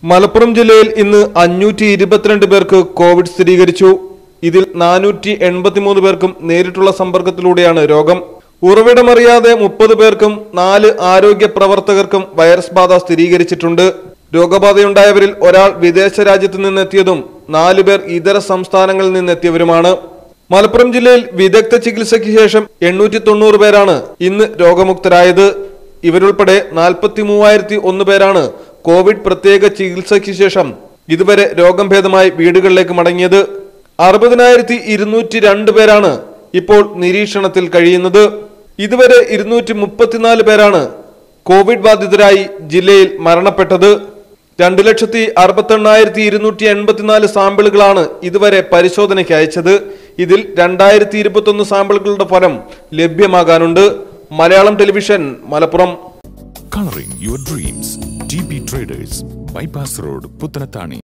മലപ്പുറം ജില്ലയിൽ ഇന്ന് അഞ്ഞൂറ്റി ഇരുപത്തിരണ്ട് പേർക്ക് കോവിഡ് സ്ഥിരീകരിച്ചു ഇതിൽ നാനൂറ്റി എൺപത്തിമൂന്ന് പേർക്കും നേരിട്ടുള്ള സമ്പർക്കത്തിലൂടെയാണ് രോഗം ഉറവിടമറിയാതെ മുപ്പത് പേർക്കും നാല് ആരോഗ്യ പ്രവർത്തകർക്കും വൈറസ് ബാധ സ്ഥിരീകരിച്ചിട്ടുണ്ട് രോഗബാധയുണ്ടായവരിൽ ഒരാൾ വിദേശ രാജ്യത്ത് നിന്നെത്തിയതും നാലു പേർ ഇതര സംസ്ഥാനങ്ങളിൽ നിന്നെത്തിയവരുമാണ് മലപ്പുറം ജില്ലയിൽ വിദഗ്ധ ചികിത്സയ്ക്ക് ശേഷം എണ്ണൂറ്റി തൊണ്ണൂറ് പേരാണ് ഇന്ന് രോഗമുക്തരായത് ഇവരുൾപ്പെടെ നാൽപ്പത്തി മൂവായിരത്തി ഒന്ന് പേരാണ് കോവിഡ് പ്രത്യേക ചികിത്സയ്ക്ക് ശേഷം ഇതുവരെ രോഗം ഭേദമായി വീടുകളിലേക്ക് മടങ്ങിയത് അറുപതിനായിരത്തി ഇരുന്നൂറ്റി രണ്ട് പേരാണ് ഇപ്പോൾ നിരീക്ഷണത്തിൽ കഴിയുന്നത് ഇതുവരെ ഇരുന്നൂറ്റി മുപ്പത്തിനാല് പേരാണ് കോവിഡ് ബാധിതരായി ജില്ലയിൽ മരണപ്പെട്ടത് രണ്ടു ലക്ഷത്തി അറുപത്തി എണ്ണായിരത്തി ഇരുന്നൂറ്റി എൺപത്തിനാല് സാമ്പിളുകളാണ് ഇതുവരെ പരിശോധനയ്ക്ക് അയച്ചത് ഇതിൽ രണ്ടായിരത്തി ഇരുപത്തൊന്ന് സാമ്പിളുകളുടെ ഫലം ലഭ്യമാകാനുണ്ട് Malayalam television Malappuram Coloring your dreams. TB Traders, Bypass Road, Puttanatani.